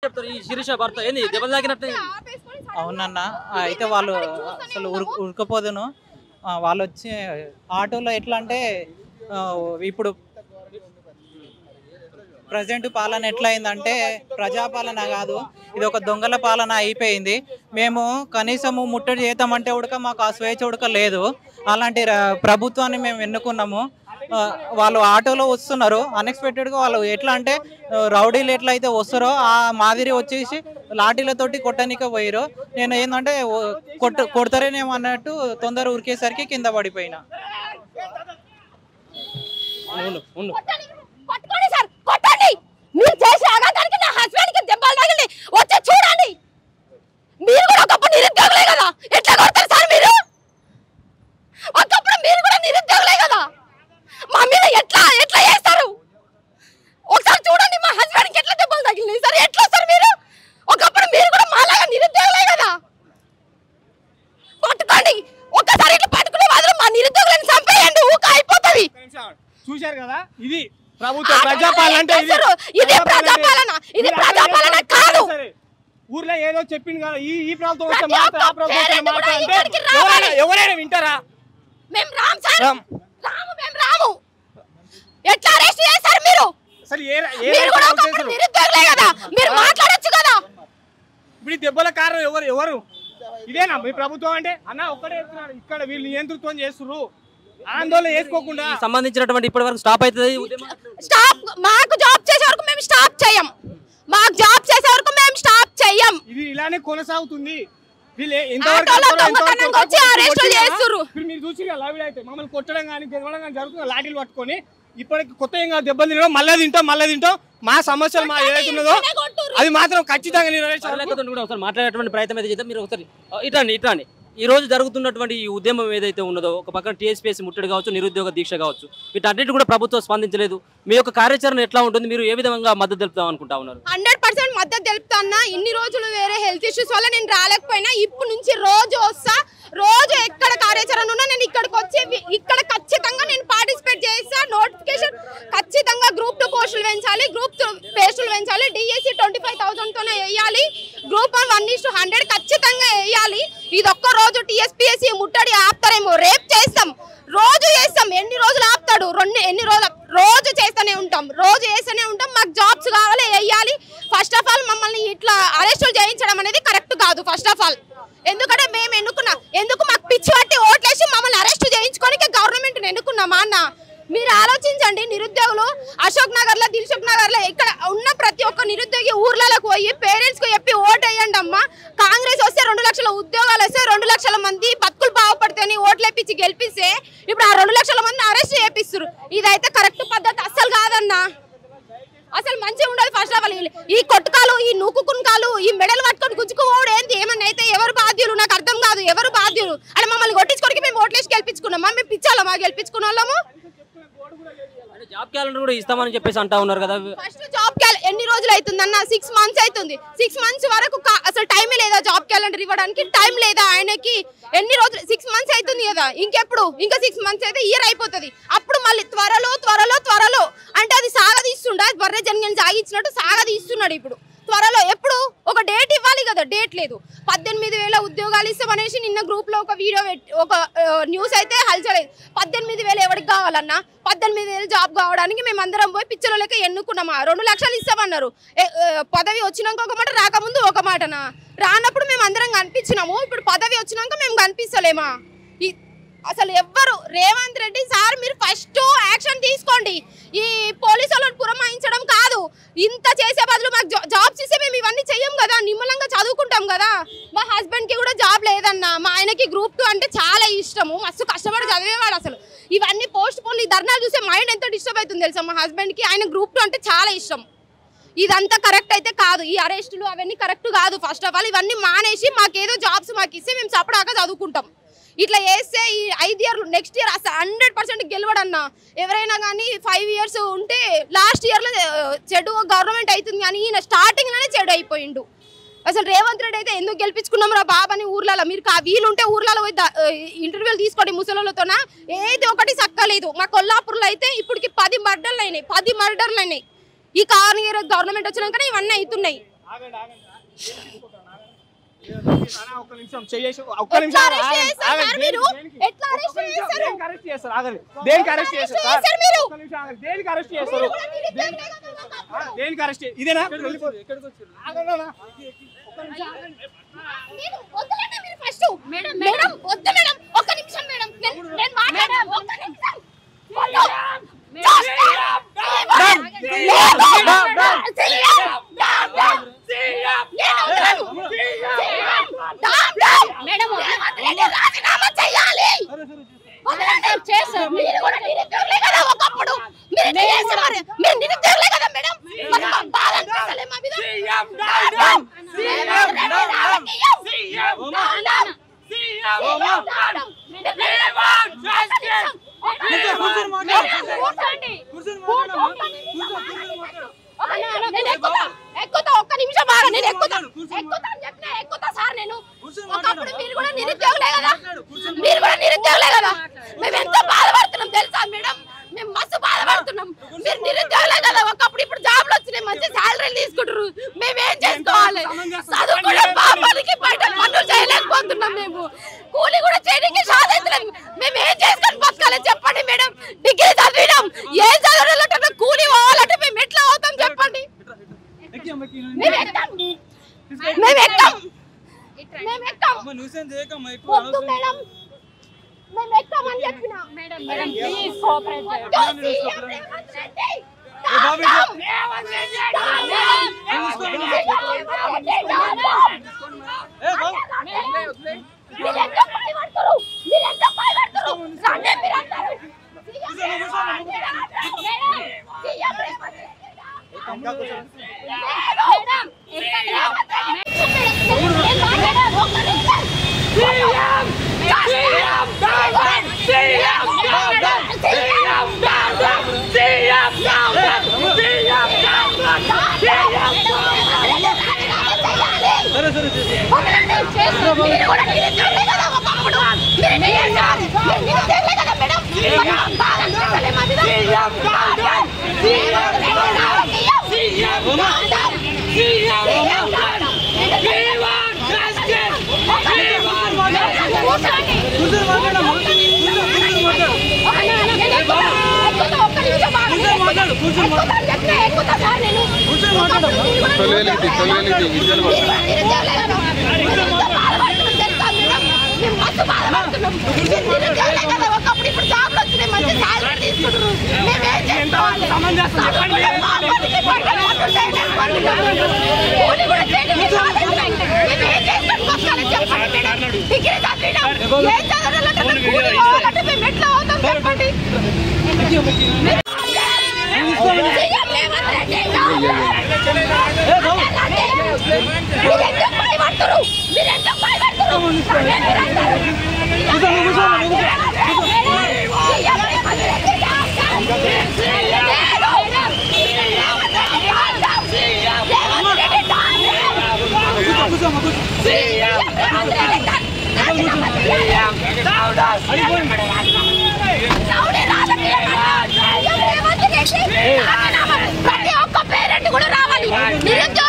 చెప్తారు ఈ శిరీష భర్త ఏంది దెబ్బలు తాకినట్టు అవునన్న ఆ, అయితే వాళ్ళు అసలు ఉరు ఉరకపోదును ఆ, వాళ్ళు వచ్చి ఆటోలో ఎట్లా అంటే ఆ, ఇప్పుడు ప్రజెంట్ పాలన ఎట్లా అయిందంటే ప్రజాపాలన కాదు ఇది ఒక దొంగల పాలన అయిపోయింది మేము కనీసము ముట్టడి చేద్దామంటే ఉడక మాకు ఆ స్వేచ్ఛ ఉడక లేదు అలాంటి ర- ప్రభుత్వాన్ని మేము ఎన్నుకున్నాము ఆ, వాళ్ళు ఆటోలో వస్తున్నారు అన్ఎక్స్పెక్టెడ్గా వాళ్ళు ఎట్లా అంటే ఆ, రౌడీలు ఎట్లా అయితే వస్తారో ఆ మాదిరి వచ్చేసి లాఠీలతోటి కొట్టనిక పోయారు నేను ఏంటంటే ఓ, కొట్టు కొడతారేనేమో అన్నట్టు తొందర ఉరికేసరికి కింద పడిపోయినా ఉండు, ఉండు. పట్టుకోండి సార్ కొట్టండి మీరు చేసే అగాధానికి నా హస్బెండ్ కి దెబ్బలు తగిలి వచ్చి చూడండి మీరు కూడా ఒకప్పుడు నిరుద్యోగులే కదా ఎట్లా కొడతారు సార్ మీరు ఒకప్పుడు మీరు కూడా నిరుద్యోగులే కదా మా మీద ఎట్లా ఎట్లా చేస్తారు ఒకసారి చూడండి మా హస్బెండ్ కి ఎట్లా దెబ్బలు తగిలినాయి సార్ ఎట్లా సార్ మీరు ఒకప్పుడు మీరు కూడా మాలాగా నిరుద్యోగులే కదా పట్టుకోండి ఒక్కసారి ఇట్లా పట్టుకునే బదులు మా నిరుద్యోగులను చంపేయండి ఊక అయిపోతుంది చూశారు కదా ఇది ప్రభుత్వం ప్రజాపాలన అంటే ఇది చేస్తారు. ఇది ప్రజాపాలన. ఇది మీరు ప్రజాపాలన అక్కడ కాదు. సరే. ఊర్లో ఏదో చెప్పింది కదా ఈ ఈ ప్రభుత్వం వస్తే ప్రతి మాట ఆ ఒక్క ప్రభుత్వం వస్తే పేరెంట్ మాట కూడా అంటే ఇక్కడికి రావాలి. ఎవరైనా ఎవరైనా వింటారా మేము రామ్ సార్ రామ్. రాము మేము రాము ఎట్లా అరెస్ట్ చేశారు మీరు అసలు ఏ ఏ మీరు కూడా రాజకీయాలు ఒకప్పుడు చేశారు? నిరుద్యోగులే కదా మీరు మాట్లాడొచ్చు కదా ఇప్పుడు ఈ దెబ్బల కారణం ఎవరు ఎవరు ఇదేనా మీ ప్రభుత్వం అంటే అన్న ఒక్కడే చెప్తున్నాడు ఇక్కడ వీళ్ళు నియంతృత్వం చేస్తున్నారు ఆందోళన చేసుకోకుండా ఈ సంబంధించినటువంటి ఇప్పటి వరకు స్టాప్ అవుతుంది ఈ ఉద్యమం స్టాప్ మాకు జాబ్ చేసే వరకు మేము స్టాప్ చేయం మాకు జాబ్ చేసే వరకు మేము స్టాప్ చేయం ఇది ఇలానే కొనసాగుతుంది వీళ్ళు ఏ- ఎంతవరకు ఆటోలో ఆపుతారో, ఎంతవరకు దొంగతనంగా వచ్చి కొడతారో అరెస్టులు కొట్టినా, చేస్తుర్రు. ఇప్పుడు మీరు చూసి లవ్ అయితే మమ్మల్ని కొట్టడం కానీ గెలవడం కానీ జరుగుతుంది లాఠీలు పట్టుకొని ఇప్పటికి కొత్త ఏం కాదు దెబ్బలు తినడం మళ్ళీ తింటాం మళ్ళీ తింటాం మా సమస్యలు మా ఏదైతే ఉన్నదో ఇట్లనే కొట్టుర్రు. అది మాత్రం ఖచ్చితంగా నెరవేర్చాలి సరళకతో కూడా ఒకసారి మాట్లాడేటువంటి ప్రయత్నం అయితే చేద్దాం మీరు ఒకసారి ఆ, ఇట్లాండి ఇట్లాండి ఈ రోజు జరుగుతున్నటువంటి ఈ ఉద్యమం ఏదైతే ఉన్నదో ఒక పక్కన టీఎస్పీఎస్ ముట్టడి కావచ్చు నిరుద్యోగ దీక్ష కావచ్చు వీటన్నిటి కూడా ప్రభుత్వం స్పందించలేదు మీ యొక్క కార్యాచరణ ఎట్లా ఉంటుంది మీరు ఏ విధంగా మద్దతు తెలుపుదాం అనుకుంటా ఉన్నారు హండ్రెడ్ పర్సెంట్ మద్దతు తెలుపుతున్నా ఇన్ని రోజులు వేరే హెల్త్ ఇష్యూస్ వల్ల నేను రాలేకపోయినా ఇప్పుడు నుంచి రోజు వస్తా రోజు ఎక్కడ కార్యాచరణ ఉన్నా నేను ఇక్కడికి వచ్చి వి- ఇక్కడ ఖచ్చితంగా నేను పార్టిసిపేట్ చేస్తా నోటిఫికేషన్ ఖచ్చితంగా గ్రూప్ టూ పోస్టులు పెంచాలి గ్రూప్ టూ పోస్టులు పెంచాలి డిఎస్సి ట్వంటీ ఫైవ్ థౌసండ్ తోనే వేయాలి group one one is hundred ఖచ్చితంగా వేయాలి ఇది ఒక్క రోజు టీఎస్పీఎస్సీ ముట్టడి ఆపుతారేమో రేపు చేస్తాం రోజు చేస్తాం ఎన్ని రోజులు ఆపుతాడు రెండు ఎన్ని రోజులు రోజు చేస్తూనే ఉంటాం రోజు చేస్తూనే ఉంటాం మాకు జాబ్స్ కావాలి వేయాలి ఫస్ట్ ఆఫ్ ఆల్ మమ్మల్ని ఇట్లా అరెస్టులు చేయించడం అనేది కరెక్ట్ కాదు ఫస్ట్ ఆఫ్ ఆల్ ఎందుకంటే మేము ఎన్నుకున్నా ఎందుకు మాకు పిచ్చి పట్టి ఓట్లేసి మమ్మల్ని అరెస్ట్ చేయించుకోనికి గవర్నమెంట్ ఎన్నుకున్నామా అన్న మీరు ఆలోచించండి నిరుద్యోగులు అశోక్ నగర్ లో దిల్సుఖ్ నగర్ లో ఇక్కడ ఉన్న ప్రతి ఒక్క నిరుద్యోగి ఊర్లకు పోయి పేరెంట్స్ కు చెప్పి ఓట్ వేయండి అమ్మా కాంగ్రెస్ వస్తే రెండు లక్షల ఉద్యోగాలు వస్తే రెండు లక్షల మంది బతుకులు బాగుపడితేని ఓట్లేపించి గెలిపిస్తే ఇప్పుడు ఆ రెండు లక్షల మంది అరెస్ట్ చేపిస్తారు ఇదైతే కరెక్ట్ పద్ధతి అస్సలు కాదన్నా అసలు మంచిగా ఉండదు ఫస్ట్ ఆఫ్ ఆల్ ఈ కొట్టుకాలు ఈ నూకుకున్కాలు ఈ మెడలు పట్టుకొని గుంజుకోవడం ఏంది ఏమన్నా అయితే ఎవరు బాధ్యులు నాకు అర్థం కాదు ఎవరు బాధ్యులు అంటే మమ్మల్ని కొట్టించుకోనికి మేము ఓట్లేసి గెలిపించుకున్నామా మేము పిచ్చాలమా గెలిపించుకున్న వాళ్ళము అంటే జాబ్ క్యాలెండర్ కూడా ఇస్తామని చెప్పేసి అంటా ఉన్నారు కదా ఫస్ట్ జాబ్ క్యాల ఎన్ని రోజులు అవుతుంది అన్న సిక్స్ మంత్స్ అవుతుంది సిక్స్ మంత్స్ వరకు కా- అసలు టైమే లేదా జాబ్ క్యాలెండర్ ఇవ్వడానికి టైం లేదా ఆయనకి ఎన్ని రోజులు సిక్స్ మంత్స్ అవుతుంది కదా ఇంకెప్పుడు ఇంకా సిక్స్ మంత్స్ అయితే ఇయర్ అయిపోతుంది అప్పుడు మళ్ళీ త్వరలో త్వరలో త్వరలో అంటే అది సాగదీస్తుండ బర్రె జనగని సాగించినట్టు సాగదీస్తున్నాడు ఇప్పుడు త్వరలో ఎప్పుడు ఒక డేట్ ఇవ్వాలి కదా డేట్ లేదు పద్దెనిమిది వేల ఉద్యోగాలు ఇస్తామనేసి నిన్న గ్రూప్ లో ఒక వీడియో పెట్టి ఒక న్యూస్ అయితే హల్చలేదు పద్దెనిమిది వేలు ఎవరికి కావాలన్నా పద్దెనిమిది వేలు జాబ్ కావడానికి మేము అందరం పోయి పిచ్చర్ లెక్క ఎన్నుకున్నామా రెండు లక్షలు ఇస్తామన్నారు ఏ- ఏ, పదవి వచ్చినాక ఒక మాట రాకముందు ఒక మాటనా రానప్పుడు మేము అందరం కనిపించినాము ఇప్పుడు పదవి వచ్చినాక మేము కనిపిస్తలేమా ఈ- అసలు ఎవ్వరు రేవంత్ రెడ్డి సార్ మీరు ఫస్ట్ యాక్షన్ తీసుకోండి ఈ పోలీసు వాళ్ళని పురమాయించడం కాదు ఇంత చేసే బదులు మాకు జా- జాబ్స్ ఇస్తే మేము ఇవన్నీ చెయ్యం కదా నిమ్మలంగా చదువుకుంటాం కదా మా హస్బెండ్ కి కూడా జాబ్ లేదన్న మా ఆయనకి గ్రూప్ టూ అంటే చాలా ఇష్టము మస్తు కష్టపడి చదివేవాడు అసలు ఇవన్నీ పోస్ట్ పోన్లు ఈ ధర్నాలు చూస్తే మైండ్ ఎంత డిస్టర్బ్ అవుతుంది తెలుసా మా హస్బెండ్ కి ఆయన గ్రూప్ టూ అంటే చాలా ఇష్టం ఇదంతా కరెక్ట్ అయితే కాదు ఈ అరెస్టులు అవన్నీ కరెక్ట్ కాదు ఫస్ట్ ఆఫ్ ఆల్ ఇవన్నీ మానేసి మాకేదో జాబ్స్ మాకు ఇస్తే మేము సపడాగా చదువుకుంటాం ఇట్లా చేస్తే ఈ ఐదు ఇయర్ నెక్స్ట్ ఇయర్ అసలు హండ్రెడ్ పర్సెంట్ గెలవడన్నా ఎవరైనా కానీ ఫైవ్ ఇయర్స్ ఉంటే లాస్ట్ ఇయర్లో చెడు గవర్నమెంట్ అవుతుంది కానీ ఈయన స్టార్టింగ్లోనే చెడు అయిపోయిండు అసలు రేవంత్ రెడ్డి అయితే ఎందుకు గెలిపించుకున్నాం రా బాబాని ఊర్లలో మీరు కా వీలుంటే ఊర్లలో పోయి ద- ఇంటర్వ్యూలు తీసుకోండి ముసలోళ్ళతోన ఏది ఒకటి సక్కలేదు మా కొల్లాపూర్లో అయితే ఇప్పటికి పది మర్డర్లు అయినాయి పది మర్డర్లు అయినాయి ఈ కారణం గవర్నమెంట్ వచ్చినాకనే ఇవన్నీ అవుతున్నాయి ఆగండి ఆగండి ఏం తీసుకుంటారు? ఆగండి. అన్నా, ఒక్క నిమిషం చెయ్యేసి ఒక్క ఎట్లా నిమిషం arrest ఆగండి, చేస్తారు ఆగండి. సార్ దేనికి- మీరు? దేనికి? ఎట్లా arrest ఒక్క నిమిషం, చేస్తారు? దేనికి arrest చేస్తారు ఆగండి దేనికి అరెస్ట్ arrest చేస్తారు చేస్తారు సార్? మీరు? ఒక్క నిమిషం ఆగండి. దేనికి అరెస్ట్ చేస్తారు దేనికి- ఆ, దేనికి అరెస్ట్ ఇదేనా వెళ్ళిపో. ఆగండి అన్నా. మీరు వద్దులండి మీరు ఫస్ట్ మేడం మేడం వద్దు మేడం ఒక్క నిమిషం మేడం నేను నేను మాట్లాడను ఒక్క నిమిషం వద్దు. Just stop. లేదు. సీఎం. Down down. నేను వదలను. CM. Down down. Revanth Reddy రాజీనామా చేయాలి వదలండి. మీరు కూడా నిరుద్యోగులే కదా ఒకప్పుడు మీరు ఎట్లా చేశారు మరి? మీరు నిరుద్యోగులే కదా మేడం మరి మాకు బాధ అనిపిస్తలే మా మీద? Dam down. రేవంత్ రెడ్డి రాజకీయం. Down down. CM down down. కూర్చోండి. కూర్చోండి. అన్న, అన్న, నేను ఎక్కుతా. ఎక్కుతా ఒక్క నిమిషం ఆగు, నేను ఎక్కుతా ఎక్కుతా అని చెప్పినా ఎక్కుతా సార్ నేను ఒకప్పుడు మీరు కూడా నిరుద్యోగులే కదా మీరు కూడా నిరుద్యోగులే కదా మేము ఎంతో బాధపడుతున్నాం తెలుసా మేడం మేము మస్తు బాధపడుతున్నాం మీరు నిరుద్యోగులే కదా ఒకప్పుడు ఇప్పుడు జాబ్లు వచ్చినాయి మంచి శాలరీలు తీసుకుంటారు మేము ఏం చేసుకోవాలి చదువుకునే పాపాలకి బయట పనులు చేయలేకపోతున్నాం మేము కూలి కూడా చేయడానికి సాధించలేము మేము ఏం చేసుకొని బతకాలి చెప్పండి మేడం డిగ్రీ చదివినాం ఏం చదవాలంటే కూలి పోవాలంటే మేము ఎట్లా అవుతాం చెప్పండి మేము ఎక్కాం మేము ఎక్కాం మేము ఎక్కాం వద్దు మేడం మేము ఎక్కామని చెప్పిన మేడం మేడం ప్లీజ్ కోఆపరేట్ చేయండి Revanth Reddy down down. Revanth Reddy down down. Revanth Reddy down down. మీరెంత భయపడతారు? మీరెంత భయపడతారు? రండి మీరందరూ. CM Revanth Reddy down down. Madam, CM Revanth Reddy down down. Madam, ఎక్కడ రేవంత్ రెడ్డి నేను మాట్లాడాను. ఒక్క నిమిషం. CM CM down down. CM down down. CM down down. CM down down. CM down down. CM మీరు కూడా నిరుద్యోగులే కదా ఒకప్పుడు. మీరు నిరుద్యోగులే. మీరు నిరుద్యోగులే కదా మేడం. మరి బాధ అనిపించలే మా మీద? CM down down. సీఎం రాజకీయం. CM down down. CM down down. కూర్చోండి. అన్న, అన్న, నేను ఎక్కుతా. ఎక్కుతా. ఒక్క నిమిషం ఆగు. ఎక్కుతా అని చెప్పినా ఎక్కుతా సార్ నేను. ఒకప్పుడు మీరు కూడా తొలివెలిగింది, తొలివెలిగింది, విజయాలు మీరు కూడా నిరుద్యోగులే కదా. మేము ఎంత బాధపడుతున్నాం తెలుసా మేడం? మేము మస్తు బాధపడుతున్నాం. మీరు నిరుద్యోగులే కదా. ఒకప్పుడు ఇప్పుడు జాబ్లు వచ్చినాయి. మంచి salary తీసుకుంటున్నారు. మేము ఏం చేసుకోవాలి? చదువుకునే పాపానికి బయట పనులు చేయలేకపోతున్నాం. కూలి కూడా చేయడానికి సాధించలేం. మేము ఏం చేసుకొని బతకాలి చెప్పండి మేడం. డిగ్రీ చదివినాం. ఏం చదవాలంటే మేము కూలి పోవాలంటే మేము ఎట్లా అవుతాం చెప్పండి సీఎం రేవంత్ రెడ్డి మీరెందుకు భయపడుతున్నారు? మీరెందుకు భయపడుతున్నారు? మీరందరూ. సీఎం రేవంత్ రెడ్డి లేదు. రేవంత్ రెడ్డి సీఎం రేవంత్ రెడ్డి రౌడీ రాజకీయం అన్నా. సీఎం రేవంత్ రెడ్డి రాజీనామా. ప్రతి ఒక్క పేరెంట్ కూడా రావాలి నిరుద్యోగ